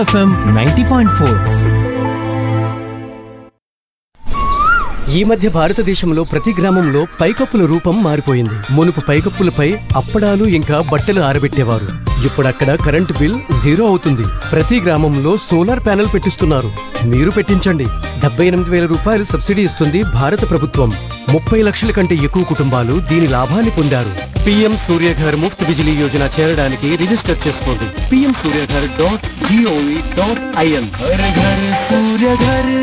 FM ninety point four ఈ మధ్య భారతదేశంలో ప్రతి గ్రామంలో పైకప్పుల రూపం మారిపోయింది మునుపు పైకప్పులపై అప్పడాలు ఇంకా బట్టలు ఆరబెట్టేవారు ఇప్పుడు అక్కడ కరెంటు బిల్ జీరో అవుతుంది ప్రతి గ్రామంలో సోలార్ ప్యానెల్ పెట్టిస్తున్నారు మీరు పెట్టించండి డెబ్బై ఎనిమిది వేల రూపాయలు సబ్సిడీ ఇస్తుంది భారత ప్రభుత్వం ముప్పై లక్షల కంటే ఎక్కువ కుటుంబాలు దీని లాభాన్ని పొందారు పీఎం సూర్యఘర్ ముఫ్త్ బిజిలీ యోజన చేరడానికి రిజిస్టర్ చేసుకోండి PM Suryaghar dot G O V dot I N Suryaghar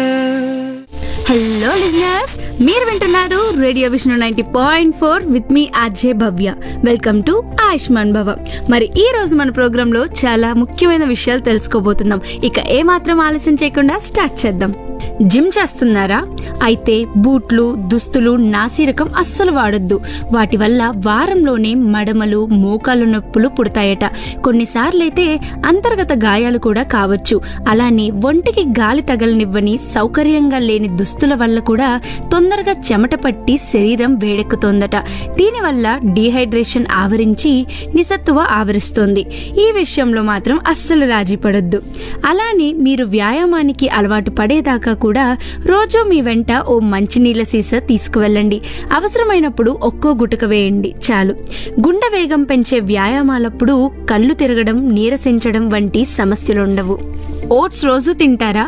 hello listeners మీరు వింటున్నారు radio Vishnu ninety point four with మీ RJ Bhavya welcome to Ayushman Bhava మరి ఈ రోజు మన ప్రోగ్రామ్ లో చాలా ముఖ్యమైన విషయాలు తెలుసుకోబోతున్నాం ఇక ఏ మాత్రం ఆలస్యం చేయకుండా స్టార్ట్ చేద్దాం జిమ్ చేస్తున్నారా అయితే బూట్లు దుస్తులు నాసిరకం అస్సలు వాడొద్దు వాటి వల్ల వారంలోనే మడమలు మోకాలు నొప్పులు పుడతాయట కొన్నిసార్లైతే అంతర్గత గాయాలు కూడా కావచ్చు అలానే ఒంటికి గాలి తగలనివ్వని సౌకర్యంగా లేని దుస్తుల వల్ల కూడా తొందరగా చెమట పట్టి శరీరం వేడెక్కుతోందట దీనివల్ల డీహైడ్రేషన్ ఆవరించి నిసత్తువ ఆవరిస్తోంది ఈ విషయంలో మాత్రం అస్సలు రాజీ పడొద్దు అలానే మీరు వ్యాయామానికి అలవాటు పడేదాకా కూడా రోజు మీ వెంట ఓ మంచినీళ్ళ సీసా తీసుకువెళ్ళండి అవసరమైనప్పుడు ఒక్కో గుటక వేయండి చాలు గుండె వేగం పెంచే వ్యాయామాలప్పుడు కళ్ళు తిరగడం నీరసించడం వంటి సమస్యలుండవు ఓట్స్ రోజు తింటారా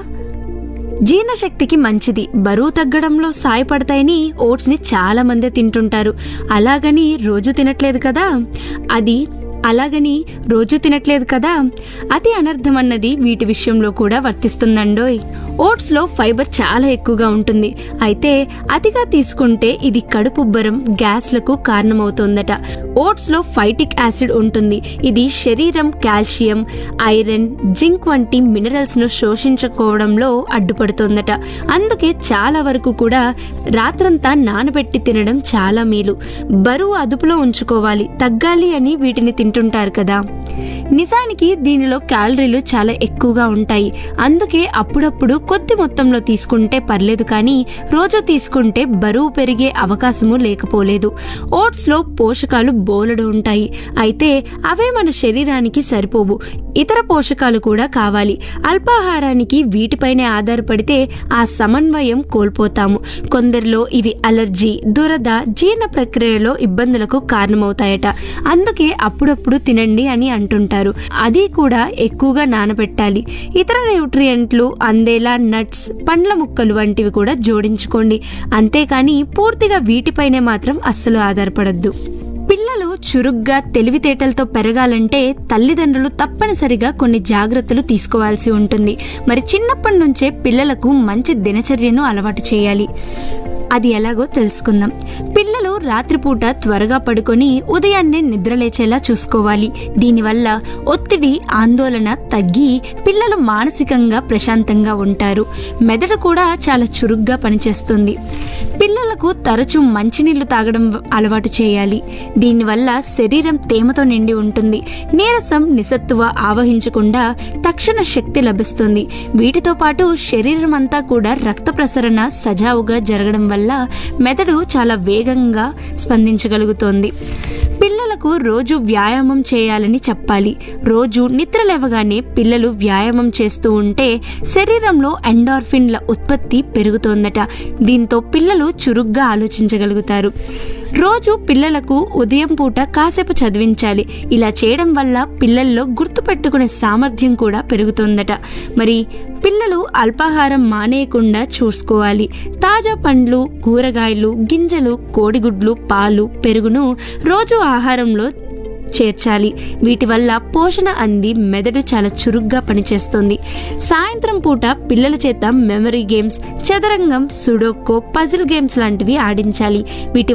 జీర్ణశక్తికి మంచిది బరువు తగ్గడంలో సాయపడతాయని ఓట్స్ ని చాలా మంది తింటుంటారు అలాగని రోజు తినట్లేదు కదా అది అలాగని రోజు తినట్లేదు కదా అతి అనర్థం అన్నది వీటి విషయంలో కూడా వర్తిస్తుందండోయ్ ఓట్స్ లో ఫైబర్ చాలా ఎక్కువగా ఉంటుంది అయితే అతిగా తీసుకుంటే ఇది కడుపుబ్బరం గ్యాస్లకు కారణమవుతోందట ఓట్స్ లో ఫైటిక్ యాసిడ్ ఉంటుంది ఇది శరీరం కాల్షియం ఐరన్ జింక్ వంటి మినరల్స్ ను శోషించుకోవడంలో అడ్డుపడుతోందట అందుకే చాలా వరకు కూడా రాత్రంతా నానబెట్టి తినడం చాలా మేలు బరువు అదుపులో ఉంచుకోవాలి తగ్గాలి అని వీటిని తింటుంటారు కదా నిజానికి దీనిలో క్యాలరీలు చాలా ఎక్కువగా ఉంటాయి అందుకే అప్పుడప్పుడు కొద్ది మొత్తంలో తీసుకుంటే పర్లేదు కానీ రోజు తీసుకుంటే బరువు పెరిగే అవకాశము లేకపోలేదు ఓట్స్ లో పోషకాలు బోలెడు ఉంటాయి అయితే అవే మన శరీరానికి సరిపోవు ఇతర పోషకాలు కూడా కావాలి అల్పాహారానికి వీటిపైనే ఆధారపడితే ఆ సమన్వయం కోల్పోతాము కొందరిలో ఇవి అలర్జీ దురద జీర్ణ ప్రక్రియలో ఇబ్బందులకు కారణమవుతాయట అందుకే అప్పుడప్పుడు తినండి అని అంటుంటారు అది కూడా ఎక్కువగా నానబెట్టాలి ఇతర న్యూట్రియంట్లు అందేలా నట్స్ పండ్ల ముక్కలు వంటివి కూడా జోడించుకోండి అంతేకాని పూర్తిగా వీటిపైనే మాత్రం అస్సలు ఆధారపడద్దు పిల్లలు చురుగ్గా తెలివితేటలతో పెరగాలంటే తల్లిదండ్రులు తప్పనిసరిగా కొన్ని జాగ్రత్తలు తీసుకోవాల్సి ఉంటుంది మరి చిన్నప్పటి నుంచే పిల్లలకు మంచి దినచర్యను అలవాటు చేయాలి అది ఎలాగో తెలుసుకుందాం పిల్లలు రాత్రిపూట త్వరగా పడుకొని ఉదయాన్నే నిద్రలేచేలా చూసుకోవాలి దీనివల్ల ఒత్తిడి ఆందోళన తగ్గి పిల్లలు మానసికంగా ప్రశాంతంగా ఉంటారు మెదడు కూడా చాలా చురుగ్గా పనిచేస్తుంది పిల్లలకు తరచూ మంచినీళ్లు తాగడం అలవాటు చేయాలి దీనివల్ల శరీరం తేమతో నిండి ఉంటుంది నీరసం నిసత్తువ ఆవహించకుండా తక్షణ శక్తి లభిస్తుంది వీటితో పాటు శరీరం అంతా కూడా రక్త ప్రసరణ సజావుగా జరగడం వల్ల మెదడు చాలా వేగంగా స్పందించగలుగుతోంది పిల్లలకు రోజు వ్యాయామం చేయాలని చెప్పాలి రోజు నిద్ర లేవగానే పిల్లలు వ్యాయామం చేస్తూ ఉంటే శరీరంలో ఎండార్ఫిన్ల ఉత్పత్తి పెరుగుతోందట దీంతో పిల్లలు చురుగ్గా ఆలోచించగలుగుతారు రోజు పిల్లలకు ఉదయం పూట కాసేపు చదివించాలి ఇలా చేయడం వల్ల పిల్లల్లో గుర్తుపెట్టుకునే సామర్థ్యం కూడా పెరుగుతుందట మరి పిల్లలు అల్పాహారం మానేయకుండా చూసుకోవాలి తాజా పండ్లు కూరగాయలు గింజలు కోడిగుడ్లు పాలు పెరుగును రోజు ఆహారంలో చేర్చాలి వీటి వల్ల పోషణ అంది మెదడు చాలా చురుగ్గా పనిచేస్తుంది సాయంత్రం పూట పిల్లల చేత మెమరీ గేమ్స్ చదరంగం సుడోకో పజిల్ గేమ్స్ లాంటివి ఆడించాలి వీటి